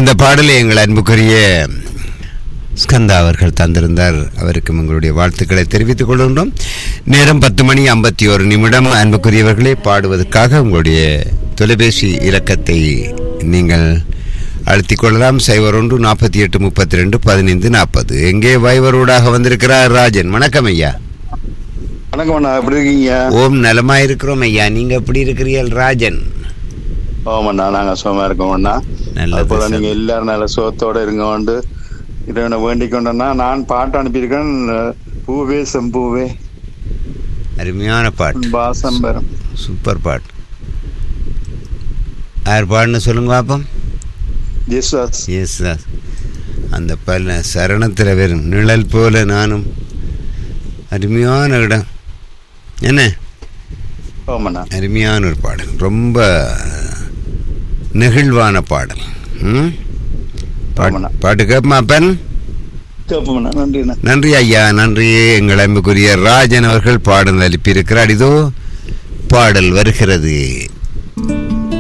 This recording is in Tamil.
அந்த பாடலை எங்கள் அன்புக்குரிய ஸ்கந்தா அவர்கள் தந்திருந்தார் அவருக்கும் எங்களுடைய வாழ்த்துக்களை தெரிவித்துக் கொள்கின்றோம் நேரம் பத்து மணி ஐம்பத்தி ஒரு நிமிடம் அன்புக்குரியவர்களே பாடுவதற்காக உங்களுடைய தொலைபேசி இலக்கத்தை நீங்கள் அழுத்திக் கொள்ளலாம் சைபர் ஒன்று நாற்பத்தி எட்டு முப்பத்தி ரெண்டு பதினைந்து நாற்பது எங்கே வைவரோடாக வந்திருக்கிறார் ராஜன் வணக்கம் ஐயா வணக்கம் அண்ணா எப்படி இருக்கீங்க ஓம் நலமா இருக்கிறோம் ஐயா நீங்க எப்படி இருக்கிறீர்கள் ராஜன் ஓமண்ணா நாங்க சுகமா இருக்கோம் அண்ணா நல்லது அதுபோல சார். நீங்க எல்லாரும் நல்ல சுகத்தோட இருங்க வந்து இறைவனை வேண்டிக் கொண்டேன்னா நான் பாட்டு அனுப்பியிருக்கேன் அஹ், பூவே செம்பூவே அருமையான பாட்டு பாசம் பெறும் சூப்பர் பாட்டு யார் பாடுன்னு சொல்லுங்க பாப்போம் ஜெஸ்வாஸ் எஸ் சார் அந்த பல்ல சரணத்தில் வெறும் நிழல் போல நானும் அருமையான இடம் என்ன ஓமண்ணா அருமையான ஒரு பாடல் ரொம்ப நெகிழ்வான பாடல் ம் பாட்டு ஆமாண்ணா. பாட்டு கேட்போமா அப்பன் கேப்போம்ண்ணா நன்றிண்ணா நன்றி ஐயா நன்றி எங்கள் அன்புக்குரிய ராஜன் அவர்கள் பாடல் அனுப்பியிருக்கிறார் இதோ பாடல் வருகிறது